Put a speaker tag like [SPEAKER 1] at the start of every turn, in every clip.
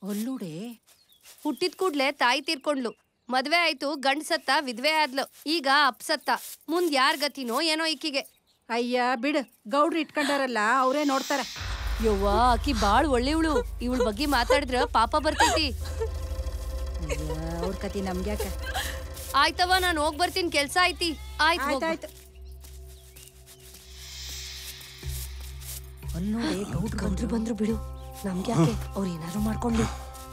[SPEAKER 1] ಅಲ್ಲೋಡೆ
[SPEAKER 2] ಹುಟ್ಟಿದ ಕೂಡ್ಲೆ ತಾಯಿ ತೀರ್ಕೊಂಡ್ಲು ಮದ್ವೆ ಆಯ್ತು ಗಂಡ್ ಸತ್ತ ವಿದ್ವೆ ಆದ್ಲು ಈಗ ಅಪ್ಸತ್ತ ಮುಂದ್ ಯಾರ್ ಗತಿನೋ ಏನೋ ಈಕಿಗೆ
[SPEAKER 1] ಅಯ್ಯ ಬಿಡು ಗೌಡ್ರು ಇಟ್ಕೊಂಡಾರಲ್ಲ ಅವರೇ ನೋಡ್ತಾರ
[SPEAKER 2] ಯವ್ವ ಆಕಿ ಬಾಳ್ ಒಳ್ಳೆವಳು ಇವಳ ಬಗ್ಗೆ ಮಾತಾಡಿದ್ರ ಪಾಪ ಬರ್ತೈತಿ
[SPEAKER 1] ಅವ್ರ ಕತಿ ನಮ್ಗ್ಯಾಕ
[SPEAKER 2] ಆಯ್ತವ ನಾನ್ ಹೋಗ್ ಬರ್ತೀನಿ ಕೆಲ್ಸ ಐತಿ ಆಯ್ತು ಹೋಗು.
[SPEAKER 1] ಆಯ್ತಾಯ್ತು ಅಲ್ಲೋಡೆ ಗೌಡ್ರು
[SPEAKER 2] ಬಂದ್ರು ಬಂದ್ರು ಬಿಡು ನಮ್ಗೆ ಯಾಕೆ ಅವ್ರು ಏನಾದ್ರು ಮಾಡ್ಕೊಂಡು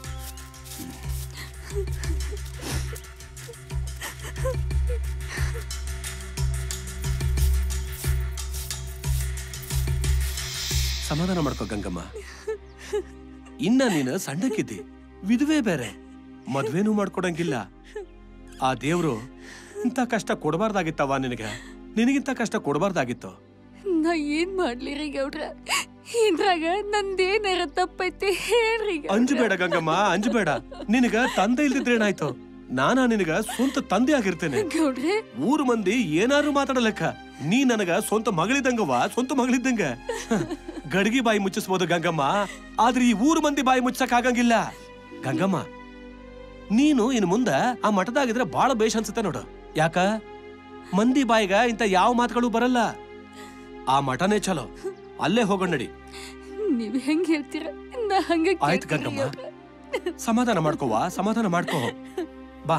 [SPEAKER 3] ಸಮಾಧಾನ ಮಾಡ್ಕೋ ಗಂಗಮ್ಮ ಇನ್ನ ನೀನು ಸಣ್ಣಕ್ಕಿದ್ದಿ ವಿಧವೆ ಬೇರೆ ಮದ್ವೆನೂ ಮಾಡ್ಕೊಡಂಗಿಲ್ಲ ಆ ದೇವ್ರು ಇಂಥ ಕಷ್ಟ ಕೊಡಬಾರ್ದಾಗಿತ್ತವ ನಿನಗೆ ನಿನಗಿಂತ ಕಷ್ಟ ಕೊಡಬಾರ್ದಾಗಿತ್ತು
[SPEAKER 4] ನಾ ಏನ್ ಮಾಡ್ಲಿ ರೀ ಗೌಡ್ರ ಇದ್ರಾಗ ನಂದೇನಾರ ತಪ್ಪೈತಿ ಹೇಳ್ರಿ ಗೌಡ್ರ.
[SPEAKER 3] ಅಂಜಬೇಡ ಗಂಗಮ್ಮ ಅಂಜಬೇಡ ನಿನಗ ತಂದೆ ಇಲ್ದಿದ್ರೆ ಏನಾಯ್ತು ನಾನಾ ನಿನಗ ಸ್ವಂತ ತಂದೆ ಆಗಿರ್ತೇನೆ
[SPEAKER 4] ಗೌಡ್ರೆ
[SPEAKER 3] ಊರು ಮಂದಿ ಏನಾರು ಮಾತಾಡಲೆಕ್ಕ ನೀ ನನಗ ಸ್ವಂತ ಮಗಳಿದ್ದಂಗವ್ವ ಸ್ವಂತ ಮಗಳಿದ್ದಂಗ ಹ, ಗಡಿಗೆ ಬಾಯಿ ಮುಚ್ಚಿಸ್ಬೋದು ಗಂಗಮ್ಮ ಆದ್ರೆ ಈ ಊರು ಮಂದಿ ಬಾಯಿ ಮುಚ್ಚಕ್ ಆಗಂಗಿಲ್ಲ ಗಂಗಮ್ಮ ನೀನು ಇನ್ ಮುಂದ ಆ ಮಠದಾಗಿದ್ರೆ ಬಾಳ ಬೇಷ್ ಅನ್ಸುತ್ತೆ ನೋಡು ಯಾಕ ಮಂದಿ ಬಾಯಿಗ ಇಂತ ಯಾವ ಮಾತುಗಳು ಬರಲ್ಲ ಆ ಮಠನೇ ಚಲೋ ಅಲ್ಲೇ ಹೋಗೋಣ ನಡಿ
[SPEAKER 4] ನೀವ್ ಹೆಂಗ್ ಹೇಳ್ತೀರ ನಾ ಹಂಗ
[SPEAKER 3] ಆಯ್ತು
[SPEAKER 4] ಕೇಳ್ತೀನಿ
[SPEAKER 3] ಗಂಗಮ್ಮ
[SPEAKER 4] ಗೌಡ್ರ.
[SPEAKER 3] ಸಮಾಧಾನ ಮಾಡ್ಕೋವ ಸಮಾಧಾನ ಮಾಡ್ಕೋ ಬಾ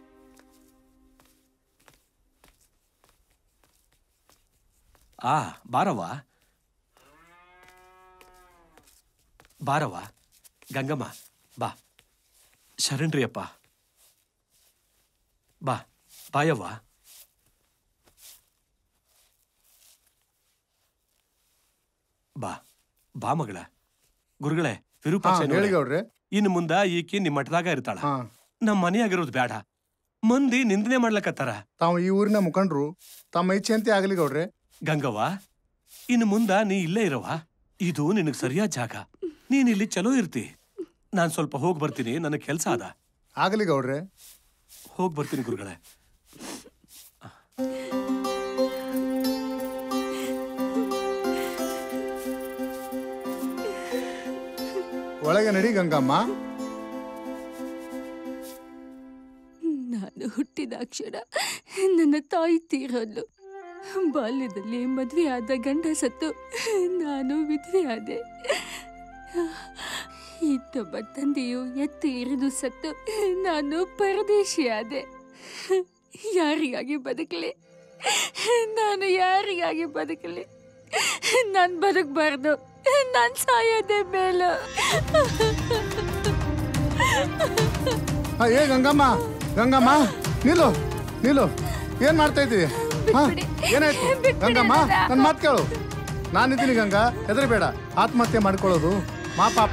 [SPEAKER 3] ಆ ಬಾರವ್ವ ಬಾರವ್ವ ಗಂಗಮ್ಮ ಬಾ ಶರಣ್ರಿ ಅಪ್ಪ ಬಾ ಬಾಯವ್ವ ಬಾ ಬಾ ಮಗಳ ಗುರುಗಳೇ ವಿರೂಪಾಕ್ಷ
[SPEAKER 5] ಹಾ, ಹೇಳಿ ಗೌಡ್ರೆ.
[SPEAKER 3] ಇನ್ನು ಮುಂದ ಈಕಿ ನಿಮ್ ಮಠದಾಗ ಇರ್ತಾಳ
[SPEAKER 5] ಹಾ.
[SPEAKER 3] ನಮ್ ಮನೆಯಾಗಿರೋದು ಬೇಡ ಮಂದಿ ನಿಂದನೆ ಮಾಡ್ಲಕತ್ತಾರ
[SPEAKER 5] ತಾವು ಈ ಊರಿನ ಮುಖಂಡ್ರು ತಮ್ಮ ಇಚ್ಛೆಯಂತೆ ಆಗಲಿ ಗೌಡ್ರೆ
[SPEAKER 3] ಗಂಗವ್ವ ಇನ್ನು ಮುಂದ ನೀ ಇಲ್ಲೇ ಇರವ ಇದು ನಿನಗ್ ಸರಿಯಾದ ಜಾಗ ನೀನ್ ಇಲ್ಲಿ ಚಲೋ ಇರ್ತಿ ನಾನ್ ಸ್ವಲ್ಪ ಹೋಗ್ ಬರ್ತೀನಿ ನನಗ್ ಕೆಲ್ಸ ಅದ
[SPEAKER 5] ಆಗಲಿ ಗೌಡ್ರೆ
[SPEAKER 3] ಹೋಗ್ ಬರ್ತೀನಿ ಗುರುಗಳೇ
[SPEAKER 5] ಒಳಗೆ ನಡಿ ಗಂಗಮ್ಮ
[SPEAKER 4] ನಾನು ಹುಟ್ಟಿದಾಕ್ಷಣ ನನ್ನ ತಾಯಿ ತೀರಲು ಬಾಲ್ಯದಲ್ಲಿ ಮದ್ವೆ ಆದ ಗಂಡ ಸತ್ತು ನಾನು ವಿಧವೆ ಆದೆ ಇನ್ನೊಬ್ಬ ತಂದೆಯು ಎತ್ತಿ ಇರಿದು ಸತ್ತು ನಾನು ಪರದೇಶಿ ಆದೆ ಯಾರಿಗಾಗಿ ಬದುಕಲಿ ನಾನು ಯಾರಿಗಾಗಿ ಬದುಕಲಿ ನಾನು ಬದುಕಬಾರ್ದು ನಾನು ಸಾಯೋದೇ ಮೇಲು
[SPEAKER 5] ಆ, ಏ ಗಂಗಮ್ಮ ಗಂಗಮ್ಮ ನಿಲ್ಲು ನಿಲ್ಲು ಏನ್ ಮಾಡ್ತಾ ಇದ್ದೀವಿ ಹಾ, ಏನಾಯ್ತು ಗಂಗಮ್ಮ ನನ್ ಮಾತ್ ಕೇಳು ನಾನಿದ್ದೀನಿ ಗಂಗಾ ಹೆದರಬೇಡ ಆತ್ಮಹತ್ಯೆ ಮಾಡ್ಕೊಳ್ಳೋದು ಮಾ ಪಾಪ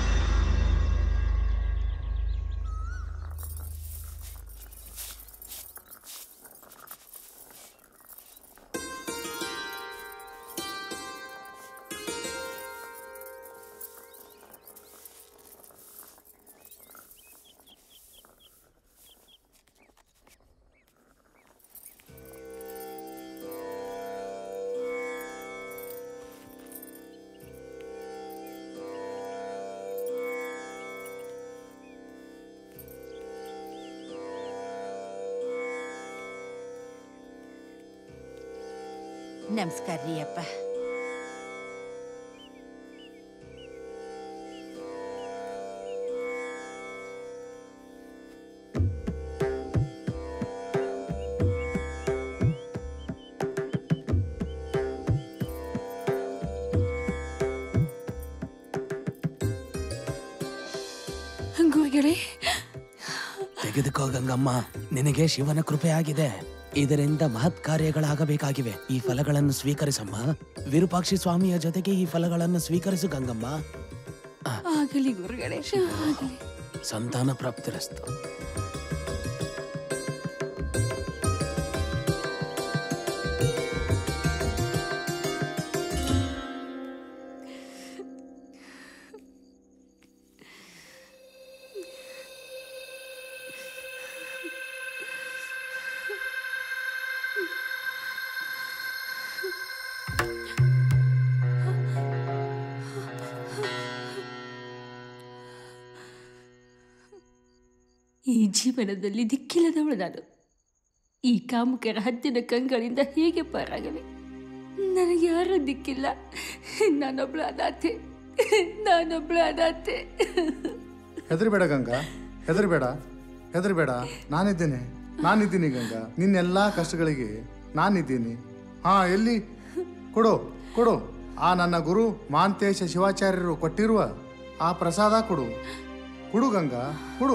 [SPEAKER 1] ನಮಸ್ಕಾರ ರೀ ಅಪ್ಪ
[SPEAKER 4] ಗುರುಗಳೇ
[SPEAKER 6] ತೆಗೆದುಕೋ ಗಂಗಮ್ಮ ನಿನಗೆ ಶಿವನ ಕೃಪೆ ಆಗಿದೆ ಇದರಿಂದ ಮಹತ್ ಕಾರ್ಯಗಳಾಗಬೇಕಾಗಿವೆ ಈ ಫಲಗಳನ್ನು ಸ್ವೀಕರಿಸಮ್ಮ ವಿರೂಪಾಕ್ಷಿ ಸ್ವಾಮಿಯ ಜೊತೆಗೆ ಈ ಫಲಗಳನ್ನು ಸ್ವೀಕರಿಸು ಗಂಗಮ್ಮ
[SPEAKER 4] ಆಗಲಿ ಗುರುಗಳೇ ಆಗಲಿ
[SPEAKER 6] ಸಂತಾನ ಪ್ರಾಪ್ತಿರಸ್ತು
[SPEAKER 4] ಈ ಜೀವನದಲ್ಲಿ ದಿಕ್ಕಿಲ್ಲದವಳು ನಾನು ಈ ಕಾಮುಕರ ಹದ್ದಿನ ಕಂಗಳಿಂದ ಹೇಗೆ ಪಾರಾಗವೆ ನನಗೆ ಯಾರೂ ದಿಕ್ಕಿಲ್ಲ ನಾನೊಬ್ಳು ಅನಾಥೆ ನಾನೊಬ್ಳು ಅನಾಥೆ
[SPEAKER 5] ಹೆದರ್ಬೇಡ ಗಂಗಾ ಹೆದರ್ಬೇಡ ಹೆದರ್ಬೇಡ ನಾನಿದ್ದೇನೆ ನಾನಿದ್ದೀನಿ ಗಂಗಾ ನಿನ್ನೆಲ್ಲಾ ಕಷ್ಟಗಳಿಗೆ ನಾನಿದ್ದೀನಿ ಹಾ ಎಲ್ಲಿ ಕೊಡು ಕೊಡು ಆ ನನ್ನ ಗುರು ಮಾಂತೇಶ ಶಿವಾಚಾರ್ಯರು ಕೊಟ್ಟಿರುವ ಆ ಪ್ರಸಾದ ಕೊಡು ಕೊಡು ಗಂಗಾ ಕೊಡು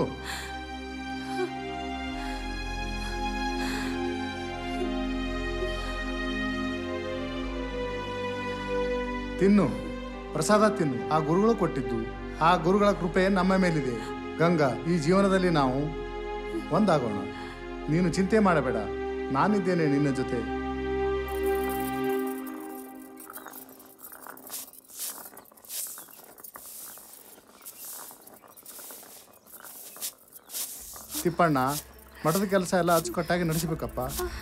[SPEAKER 5] ತಿನ್ನು ಪ್ರಸಾದ ತಿನ್ನು ಆ ಗುರುಗಳು ಕೊಟ್ಟಿದ್ದು ಆ ಗುರುಗಳ ಕೃಪೆ ನಮ್ಮ ಮೇಲಿದೆ ಗಂಗಾ ಈ ಜೀವನದಲ್ಲಿ ನಾವು ಒಂದಾಗೋಣ ನೀನು ಚಿಂತೆ ಮಾಡಬೇಡ ನಾನಿದ್ದೇನೆ ನಿನ್ನ ಜೊತೆ ತಿಪ್ಪಣ್ಣ ಮಠದ ಕೆಲಸ ಎಲ್ಲ ಅಚ್ಚುಕಟ್ಟಾಗಿ ನಡೆಸಬೇಕಪ್ಪ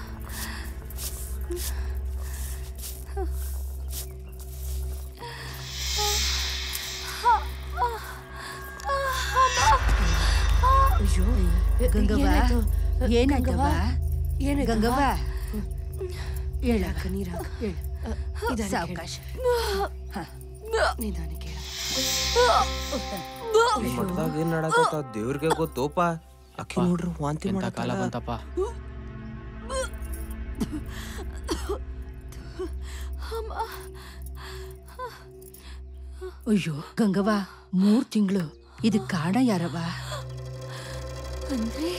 [SPEAKER 1] ಅಯ್ಯೋ ಗಂಗವ್ವ ಏನಾಯ್ತವ್ವ ಗಂಗವ್ವ ಹೇಳಕ್ಕ ನೀರಾಗ ಹೇಳು ಸಾವಕಾಶ ನಿಧಾನಕ್ಕೆ
[SPEAKER 7] ಮಠದಾಗ ಏನ್ ನಡಕತ್ತ ದೇವ್ರಿಗೆ ಗೊತ್ತೋಪ ಅಕ್ಕಿ ನೋಡ್ರಿ ವಾಂತಿ
[SPEAKER 6] ಎಂತ ಕಾಲ
[SPEAKER 7] ಮಾಡತ್ತಾಳ.
[SPEAKER 6] ಬಂತಪ್ಪ
[SPEAKER 1] ಅಯ್ಯೋ ಗಂಗವ್ವ ಮೂರ್ ತಿಂಗಳು ಇದಕ್ ಕಾರಣ ಯಾರವ್ವ
[SPEAKER 4] ಅಂದ್ರೆ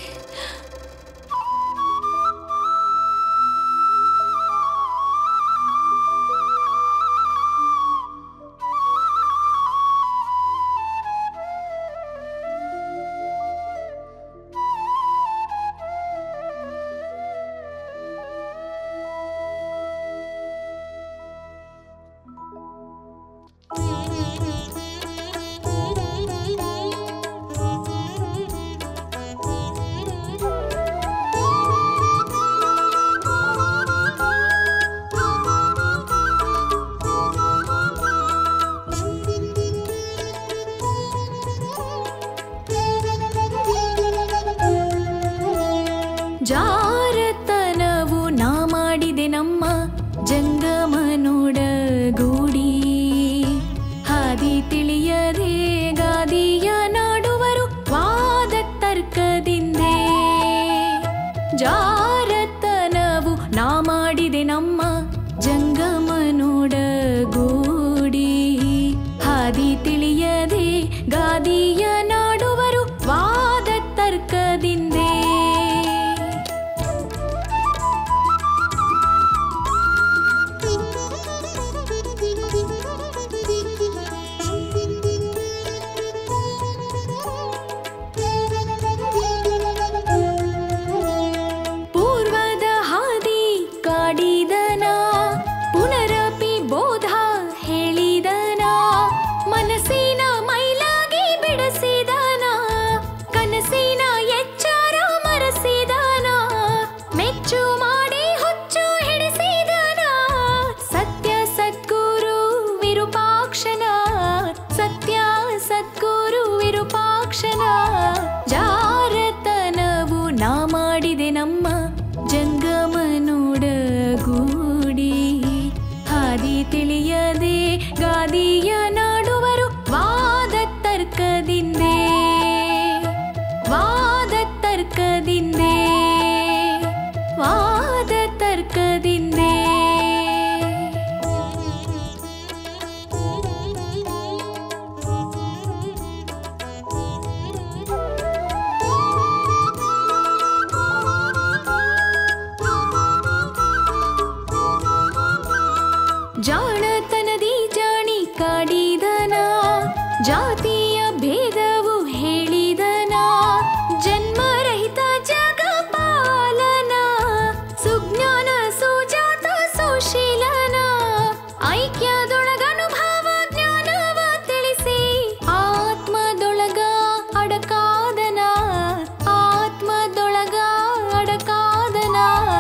[SPEAKER 4] ಜಾರತನವು ನಾ ಮಾಡಿದೆ ನಮ್ಮ ಜಂಗಮನೋಡ ಗೂಡಿ ಹಾದಿ ತಿಳಿಯದೆ ಗಾದಿಯ ನಾಡುವರು ವಾದ ತರ್ಕದಿಂದೆ ಜಾರತನವು ನಾ ಮಾಡಿದೆ ನಮ್ಮ ಜಂಗಮನೋಡ ಗೂಡಿ ಹಾದಿ ತಿಳಿಯದೆ ಗಾದಿಯ ನಾಡುವರು ವಾದ ತರ್ಕದಿಂದೆ ಪೂರ್ವದ ಹಾದಿ ಕಾಡಿದನ ಪುನರಪಿ ಬೋಧ ಹೇಳಿದನ ಮನಸ್ಸಿನ ಮೈಲಾಗಿ ಬಿಡಿಸಿದನ ಕನಸಿನ ಎಚ್ಚಾರ ಮರೆಸಿದನ ಮೆಚ್ಚು ಮಾಡಿ ಹುಚ್ಚು ಹಿಡಿಸಿದನ ಸತ್ಯ ಸದ್ಗುರು ವಿರೂಪಾಕ್ಷನ ಸತ್ಯ ಸದ್ಗುರು ವಿರೂಪಾಕ್ಷನ ಜಾರತನವು ನಾ ಮಾಡಿದೆ ನಮ್ಮ ಜಂಗಮನೋಡ ಗೂಡಿ ಹಾದಿ ತಿಳಿಯದೆ ಗಾದಿಯ ನಾಡುವರು ವಾದ ತರ್ಕದಿಂದೆ ವಾದ ತರ್ಕದಿಂದೆ ವಾದ ತರ್ಕದಿಂದೆ ಜಾಣತನದಿ ಜಾಣಿ ಕಾಡಿದನ ಜಾತಿಯ ಭೇದವು ಹೇಳಿದನ ಜನ್ಮರಹಿತ ಜಗ ಪಾಲನ ಸುಜ್ಞಾನ ಸುಜಾತ ಸುಶೀಲನ ಐಕ್ಯದೊಳಗನುಭವ ಜ್ಞಾನವ ತಿಳಿಸಿ ಆತ್ಮದೊಳಗ ಅಡಕಾದನ ಆತ್ಮದೊಳಗ ಅಡಕಾದನ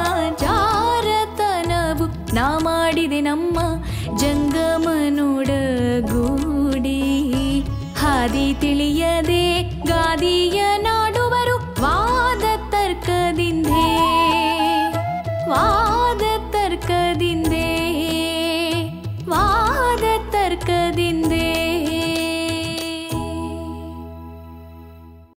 [SPEAKER 4] ಜಾರತನವು ನಾ ಮಾಡಿದೆ ನಮ್ಮ ಜಂಗಮನೋಡ ಗೂಡಿ ಹಾದಿ ತಿಳಿಯದೆ ಗಾದಿಯ